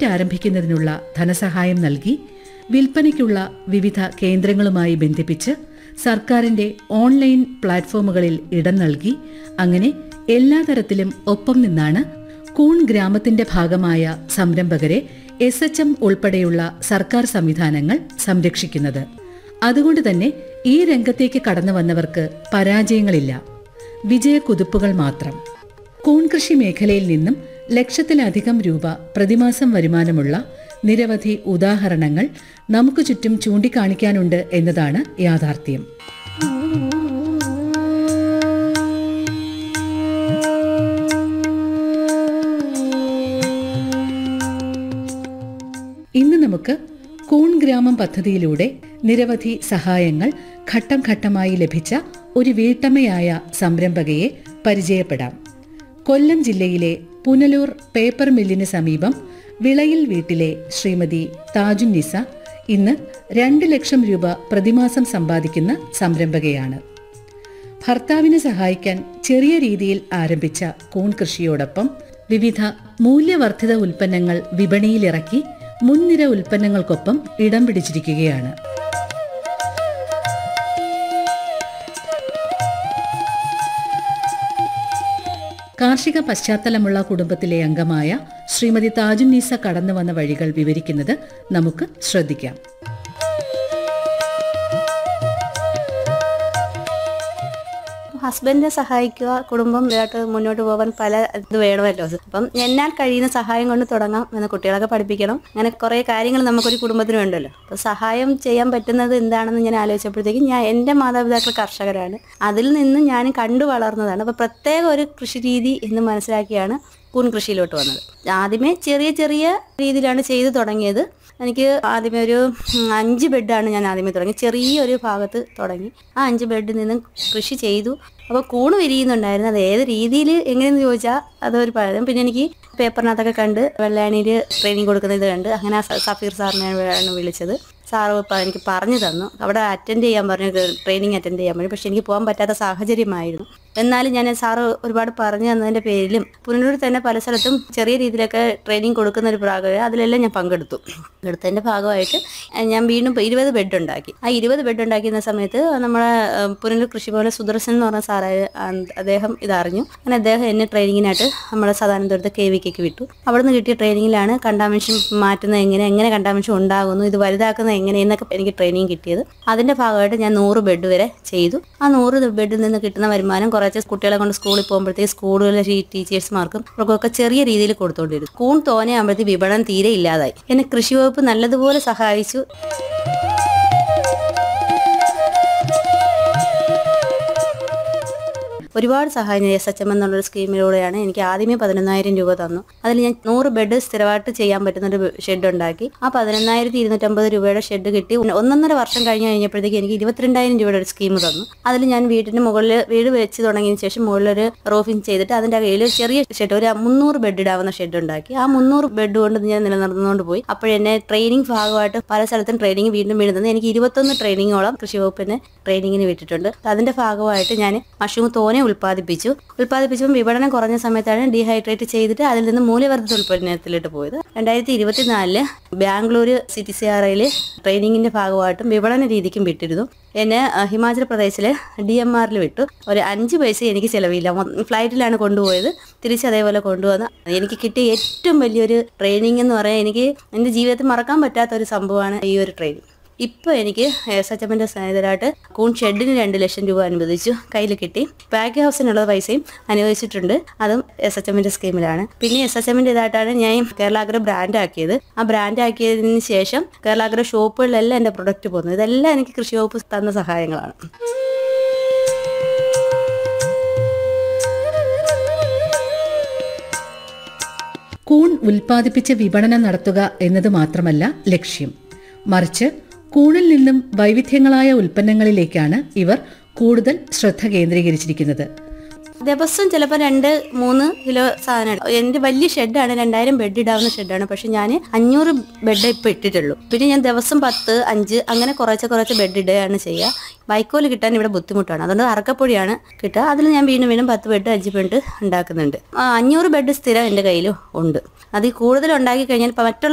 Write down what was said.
unit ആരംഭിക്കുന്നതിനുള്ള ധനസഹായം നൽകി വിൽപ്പനയ്ക്കുള്ള വിവിധ കേന്ദ്രങ്ങളുമായി ബന്ധിപ്പിച്ച് സർക്കാരിന്റെ ഓൺലൈൻ പ്ലാറ്റ്ഫോമുകളിൽ ഇടം നൽകി അങ്ങനെ എല്ലാ തരത്തിലും ഒപ്പം നിന്നാണ് കൂൺ ഗ്രാമത്തിന്റെ ഭാഗമായ സംരംഭകരെ എസ് എച്ച് എം ഉൾപ്പെടെയുള്ള സർക്കാർ സംവിധാനങ്ങൾ സംരക്ഷിക്കുന്നത് അതുകൊണ്ട് തന്നെ ഈ രംഗത്തേക്ക് കടന്നു വന്നവർക്ക് പരാജയങ്ങളില്ല വിജയക്കുതിപ്പുകൾ മാത്രം കൂൺ കൃഷി മേഖലയിൽ നിന്നും ലക്ഷത്തിലധികം രൂപ പ്രതിമാസം വരുമാനമുള്ള നിരവധി ഉദാഹരണങ്ങൾ നമുക്ക് ചുറ്റും ചൂണ്ടിക്കാണിക്കാനുണ്ട് എന്നതാണ് യാഥാർത്ഥ്യം ഇന്ന് നമുക്ക് കൂൺ ഗ്രാമം പദ്ധതിയിലൂടെ നിരവധി സഹായങ്ങൾ ഘട്ടം ഘട്ടമായി ലഭിച്ച ഒരു വീട്ടമ്മയായ സംരംഭകയെ പരിചയപ്പെടാം കൊല്ലം ജില്ലയിലെ പുനലൂർ പേപ്പർ മില്ലിന് സമീപം വിളയിൽ വീട്ടിലെ ശ്രീമതി താജുന്നിസ ഇന്ന് രണ്ട് ലക്ഷം രൂപ പ്രതിമാസം സമ്പാദിക്കുന്ന സംരംഭകയാണ് ഭർത്താവിനെ സഹായിക്കാൻ ചെറിയ രീതിയിൽ ആരംഭിച്ച കൂൺ കൃഷിയോടൊപ്പം വിവിധ മൂല്യവർദ്ധിത ഉൽപ്പന്നങ്ങൾ വിപണിയിലിറക്കി മുൻനിര ഉൽപ്പന്നങ്ങൾക്കൊപ്പം ഇടം പിടിച്ചിരിക്കുകയാണ് കാർഷിക പശ്ചാത്തലമുള്ള കുടുംബത്തിലെ അംഗമായ ശ്രീമതി താജുന്നീസ കടന്നു വന്ന വഴികൾ വിവരിക്കുന്നത് നമുക്ക് ശ്രദ്ധിക്കാം ഹസ്ബൻഡിനെ സഹായിക്കുക കുടുംബം ഇതായിട്ട് മുന്നോട്ട് പോകാൻ പല ഇത് വേണമല്ലോ അപ്പം എന്നാൽ കഴിയുന്ന സഹായം കൊണ്ട് തുടങ്ങാം എന്ന് കുട്ടികളൊക്കെ പഠിപ്പിക്കണം അങ്ങനെ കുറേ കാര്യങ്ങൾ നമുക്കൊരു കുടുംബത്തിന് വേണ്ടല്ലോ അപ്പോൾ സഹായം ചെയ്യാൻ പറ്റുന്നത് എന്താണെന്ന് ഞാൻ ആലോചിച്ചപ്പോഴത്തേക്കും ഞാൻ എൻ്റെ മാതാപിതാക്കൾ കർഷകരാണ് അതിൽ നിന്ന് ഞാൻ കണ്ടു വളർന്നതാണ് അപ്പോൾ പ്രത്യേക ഒരു കൃഷി രീതി എന്ന് മനസ്സിലാക്കിയാണ് കൂൺ കൃഷിയിലോട്ട് വന്നത് ആദ്യമേ ചെറിയ ചെറിയ രീതിയിലാണ് ചെയ്തു തുടങ്ങിയത് എനിക്ക് ആദ്യമേ ഒരു ഉം, അഞ്ച് ബെഡാണ് ഞാൻ ആദ്യമേ തുടങ്ങി ചെറിയൊരു ഭാഗത്ത് തുടങ്ങി ആ അഞ്ച് ബെഡിൽ നിന്നും കൃഷി ചെയ്തു അപ്പോൾ കൂണ് വിരിയുന്നുണ്ടായിരുന്നു അത് ഏത് രീതിയിൽ എങ്ങനെയെന്ന് ചോദിച്ചാൽ അതൊരു പഴം പിന്നെ എനിക്ക് പേപ്പറിനകത്തൊക്കെ കണ്ട് വെള്ളാണിയിൽ ട്രെയിനിങ് കൊടുക്കുന്നത് കണ്ട് അങ്ങനെ ആ സ- സഫീർ സാറിനെയാണ് വിളിച്ചത് സാറ് ഇപ്പം എനിക്ക് പറഞ്ഞു തന്നു അവിടെ അറ്റൻഡ് ചെയ്യാൻ പറഞ്ഞു ട്രെയിനിങ് അറ്റൻഡ് ചെയ്യാൻ പറഞ്ഞു പക്ഷെ എനിക്ക് പോകാൻ പറ്റാത്ത സാഹചര്യമായിരുന്നു എന്നാലും ഞാൻ സാറ് ഒരുപാട് പറഞ്ഞു തന്നതിൻ്റെ പേരിലും പുനലൂർ തന്നെ പല സ്ഥലത്തും ചെറിയ രീതിയിലൊക്കെ ട്രെയിനിങ് കൊടുക്കുന്ന ഒരു ഭാഗം അതിലെല്ലാം ഞാൻ പങ്കെടുത്തു പങ്കെടുത്തതിൻ്റെ ഭാഗമായിട്ട് ഞാൻ വീണ്ടും ഇരുപത് ബെഡ് ഉണ്ടാക്കി ആ ഇരുപത് ബെഡ് ഉണ്ടാക്കിയ സമയത്ത് നമ്മുടെ ഏഹ്, പുനലൂർ കൃഷിഭവന സുദർശൻ എന്ന് പറഞ്ഞ സാറ് അദ്ദേഹം ഇതറിഞ്ഞു അങ്ങനെ അദ്ദേഹം എന്നെ ട്രെയിനിങ്ങിനായിട്ട് നമ്മുടെ സദാനന്ദപുരത്ത് കെ വിക്ക് വിട്ടു അവിടുന്ന് കിട്ടിയ ട്രെയിനിങ്ങിലാണ് കണ്ടാമിഷൻ മാറ്റുന്നത് എങ്ങനെ എങ്ങനെ കണ്ടാമിഷൻ ഉണ്ടാകുന്നു ഇത് വലുതാക്കുന്നത് എങ്ങനെയെന്നൊക്കെ എനിക്ക് ട്രെയിനിങ് കിട്ടിയത് അതിന്റെ ഭാഗമായിട്ട് ഞാൻ നൂറ് ബെഡ് വരെ ചെയ്തു ആ നൂറ് ബെഡിൽ നിന്ന് കിട്ടുന്ന വരുമാനം കുറച്ച് കുട്ടികളെ കൊണ്ട് സ്കൂളിൽ പോകുമ്പോഴത്തേക്ക് സ്കൂളുകളിലെ ഈ ടീച്ചേഴ്സ്മാർക്കും അവർക്കൊക്കെ ചെറിയ രീതിയിൽ കൊടുത്തുകൊണ്ടിരുന്നു കൂൺ തോനെയാകുമ്പോഴത്തേക്ക് വിപണനം തീരെ ഇല്ലാതായി എന്നെ കൃഷി വകുപ്പ് നല്ലതുപോലെ സഹായിച്ചു ഒരുപാട് സഹായം എസ് എച്ച് എം എന്നുള്ളൊരു സ്കീമിലൂടെയാണ് എനിക്ക് ആദ്യമേ പതിനൊന്നായിരം രൂപ തന്നു അതിൽ ഞാൻ നൂറ് ബെഡ് സ്ഥിരമായിട്ട് ചെയ്യാൻ പറ്റുന്ന ഒരു ഷെഡ് ഉണ്ടാക്കി ആ പതിനൊന്നായിരത്തി ഇരുന്നൂറ്റമ്പത് രൂപയുടെ ഷെഡ് കിട്ടി ഒന്ന് ഒന്നൊന്നര വർഷം കഴിഞ്ഞ് കഴിഞ്ഞപ്പോഴത്തേക്ക് എനിക്ക് ഇരുപത്തിരണ്ടായിരം രൂപയുടെ ഒരു സ്കീം തന്നു അതിൽ ഞാൻ വീടിന് മുകളിൽ വീട് വെച്ച് തുടങ്ങിയതിന് ശേഷം മുകളിലൊരു റൂഫിങ് ചെയ്തിട്ട് അതിന്റെ കയ്യിൽ ഒരു ചെറിയ ഷെഡ് ഒരു മുന്നൂറ് ബെഡ് ഇടാവുന്ന ഷെഡ് ഉണ്ടാക്കി ആ മുന്നൂറ് ബെഡ് കൊണ്ട് ഞാൻ നിലനിർന്നുകൊണ്ട് പോയി അപ്പോഴെന്നെ ട്രെയിനിങ് ഭാഗമായിട്ട് പല സ്ഥലത്തും ട്രെയിനിങ് വീണ്ടും വീണ്ടും തന്നു എനിക്ക് ഇരുപത്തൊന്ന് ട്രെയിനിങ്ങോളം കൃഷി വകുപ്പിന് ട്രെയിനിങ്ങിന് വിട്ടിട്ടുണ്ട് അതിന്റെ ഭാഗമായിട്ട് ഞാൻ മഷ്റൂം തോനെ ഉൽപ്പാദിപ്പിച്ചു ഉൽപ്പാദിപ്പിച്ചപ്പോൾ വിപണനം കുറഞ്ഞ സമയത്താണ് ഡീഹൈഡ്രേറ്റ് ചെയ്തിട്ട് അതിൽ നിന്ന് മൂല്യവർദ്ധിത ഉൽപ്പന്നത്തിലോട്ട് പോയത് രണ്ടായിരത്തി ഇരുപത്തിനാലില് ബാംഗ്ലൂർ സിറ്റി സി ആർ ഐയിൽ ട്രെയിനിങ്ങിന്റെ ഭാഗമായിട്ടും വിപണന രീതിക്കും വിട്ടിരുന്നു എന്നെ അഹ്, ഹിമാചൽ പ്രദേശിലെ ഡി എം ആറിൽ വിട്ടു ഒരു അഞ്ച് പൈസ എനിക്ക് ചിലവില്ല മൊ- ഫ്ലൈറ്റിലാണ് കൊണ്ടുപോയത് തിരിച്ച് അതേപോലെ കൊണ്ടുവന്ന് എനിക്ക് കിട്ടിയ ഏറ്റവും വലിയൊരു ട്രെയിനിങ് എന്ന് പറയാൻ എനിക്ക് എൻ്റെ ജീവിതത്തിൽ മറക്കാൻ പറ്റാത്ത ഒരു സംഭവമാണ് ഈ ഒരു ട്രെയിനിങ് ഇപ്പോൾ എനിക്ക് എസ് എച്ച് എമ്മിൻ്റെ സഹായത്തിലായിട്ട് കൂൺ ഷെഡിന് രണ്ട് ലക്ഷം രൂപ അനുവദിച്ചു കയ്യിൽ കിട്ടി പാക്ക് ഹൗസിനുള്ള പൈസയും അനുവദിച്ചിട്ടുണ്ട് അതും എസ് എച്ച് എമ്മിൻ്റെ സ്കീമിലാണ് പിന്നെ എസ് എച്ച് എമ്മിൻ്റെ ഇതായിട്ടാണ് ഞാൻ കേരളാഗ്ര ബ്രാൻഡ് ആക്കിയത് ആ ബ്രാൻഡ് ആക്കിയതിന് ശേഷം കേരളാഗ്ര ഷോപ്പുകളിലെല്ലാം എൻ്റെ പ്രൊഡക്റ്റ് പോകുന്നത് ഇതെല്ലാം എനിക്ക് കൃഷി വകുപ്പ് തന്ന സഹായങ്ങളാണ് കൂൺ ഉൽപ്പാദിപ്പിച്ച് വിപണനം നടത്തുക എന്നത് മാത്രമല്ല ലക്ഷ്യം മറിച്ച് കൂണിൽ നിന്നും വൈവിധ്യങ്ങളായ ഉൽപ്പന്നങ്ങളിലേക്കാണ് ഇവർ കൂടുതൽ ശ്രദ്ധ കേന്ദ്രീകരിച്ചിരിക്കുന്നത് ദിവസം ചിലപ്പോൾ രണ്ട് മൂന്ന് കിലോ സാധനം എൻ്റെ വലിയ ഷെഡാണ് രണ്ടായിരം ബെഡ് ഇടാവുന്ന ഷെഡാണ് പക്ഷെ ഞാൻ അഞ്ഞൂറ് ബെഡ് ഇപ്പോൾ ഇട്ടിട്ടുള്ളൂ പിന്നെ ഞാൻ ദിവസം പത്ത് അഞ്ച് അങ്ങനെ കുറച്ച് കുറച്ച് ബെഡ് ഇടുകയാണ് ചെയ്യുക വൈക്കോല് കിട്ടാൻ ഇവിടെ ബുദ്ധിമുട്ടാണ് അതുകൊണ്ട് അറക്കപ്പൊടിയാണ് കിട്ടുക അതിൽ ഞാൻ വീണ്ടും വീണ്ടും പത്ത് ബെഡ് അഞ്ച് ബെഡ് ഉണ്ടാക്കുന്നുണ്ട് ആ, അഞ്ഞൂറ് ബെഡ് സ്ഥിരം എൻ്റെ കയ്യിൽ ഉണ്ട് അതിൽ കൂടുതൽ ഉണ്ടാക്കി കഴിഞ്ഞാൽ ഇപ്പം മറ്റുള്ള